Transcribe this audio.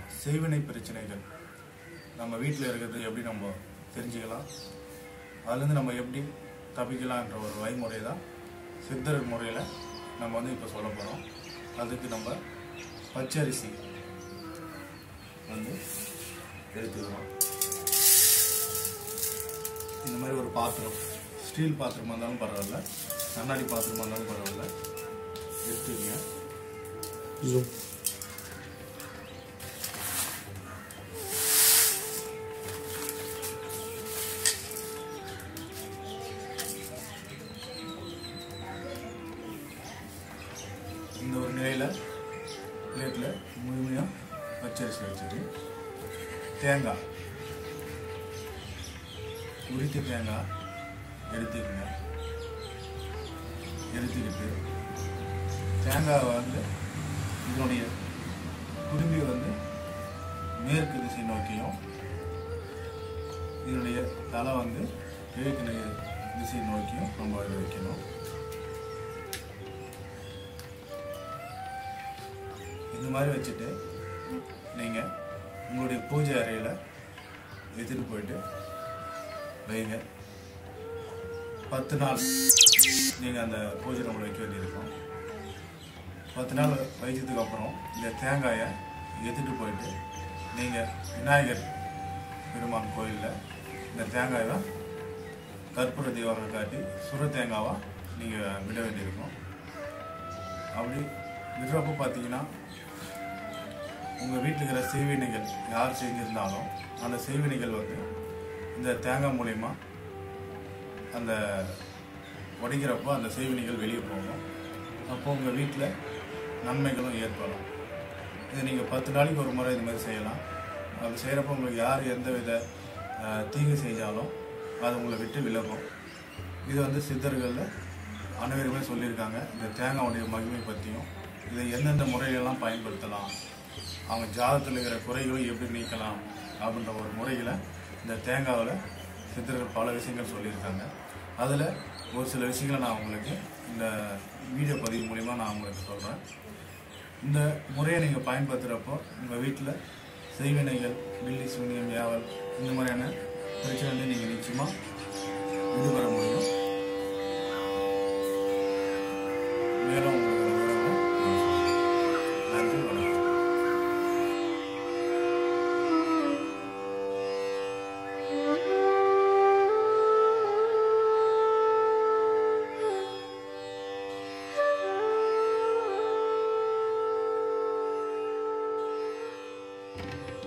செய்வினை பிரச்சனைகள் நம்ம வீட்டில் இருக்கிறது எப்படி நம்ம தெரிஞ்சுக்கலாம் அதுலேருந்து நம்ம எப்படி தப்பிக்கலான்ற ஒரு வழிமுறை தான் சித்தர் முறையில் நம்ம வந்து இப்போ சொல்ல போகிறோம் அதுக்கு நம்ம பச்சரிசி வந்து எடுத்துக்கிறோம் இந்த மாதிரி ஒரு பாத்திரம் ஸ்டீல் பாத்திரமா இருந்தாலும் பரவாயில்ல கண்ணாடி பாத்திரமா இருந்தாலும் பரவாயில்ல எடுத்துக்கங்க இந்த ஒரு நிலையில் பிளேட்டில் முழுமையாக பச்சரிசி வச்சுட்டு தேங்காய் உரித்த தேங்காய் எடுத்துக்கங்க எடுத்துக்கிட்டு தேங்காவை வந்து இதனுடைய குடும்பி வந்து மேற்கு திசை நோக்கியும் இதனுடைய தலை வந்து கிழக்கு நி- திசை நோக்கியும் நம்ம இதை வைக்கணும் இந்த மாதிரி வச்சுட்டு நீங்கள் உங்களுடைய பூஜை அறையில் எடுத்துகிட்டு போயிட்டு வைங்க பத்து நாள் நீங்கள் அந்த பூஜை ரூமில் வைக்க வேண்டியிருக்கும் பத்து நாள் வைச்சதுக்கு அப்புறம் இந்த தேங்காயை எடுத்துகிட்டு போயிட்டு நீங்கள் விநாயகர் பெருமான் கோயிலில் இந்த தேங்காயை கற்பூர தீபங்கள் காட்டி சுர தேங்காவாக நீங்கள் விட வேண்டியிருக்கும் அப்படி விடுறப்போ பார்த்தீங்கன்னா உங்கள் வீட்டில் இருக்கிற செய்வினைகள் யார் செஞ்சிருந்தாலும் அந்த செய்வினைகள் வந்து இந்த தேங்காய் மூலயமா அந்த உடைக்கிறப்போ அந்த செய்வினைகள் வெளியே போகும் அப்போ உங்கள் வீட்டில் நன்மைகளும் ஏற்படும் இது நீங்கள் பத்து நாளைக்கு ஒரு முறை இது மாதிரி செய்யலாம் அப்படி செய்கிறப்போ உங்களுக்கு யார் எந்த வித அஹ், தீங்கு செஞ்சாலும் அது உங்களை விட்டு விலகும் இது வந்து சித்தர்களில் அனைவருமே சொல்லியிருக்காங்க இந்த தேங்காவுடைய மகிமை பற்றியும் இதை எந்தெந்த முறையிலெல்லாம் பயன்படுத்தலாம் அவங்க ஜாதகத்தில் இருக்கிற குறைகளை எப்படி நீக்கலாம் அப்படின்ற ஒரு முறையில் இந்த தேங்காவில் சித்தர்கள் பல விஷயங்கள் சொல்லியிருக்காங்க அதில் ஒரு சில விஷயங்களை நான் உங்களுக்கு இந்த வீடியோ பதிவு மூலிமா நான் உங்களுக்கு சொல்கிறேன் இந்த முறையை நீங்கள் பயன்படுத்துகிறப்போ உங்கள் வீட்டில் செய்வினைகள் பில்லி சூனியம் யாவல் இந்த மாதிரியான பிரச்சனைகளை நீங்கள் நிச்சயமாக விடுபட முடியும் மேலும் உங்களுக்கு விவரங்களை நான் சொல்றேன். நன்றி வணக்கம் Thank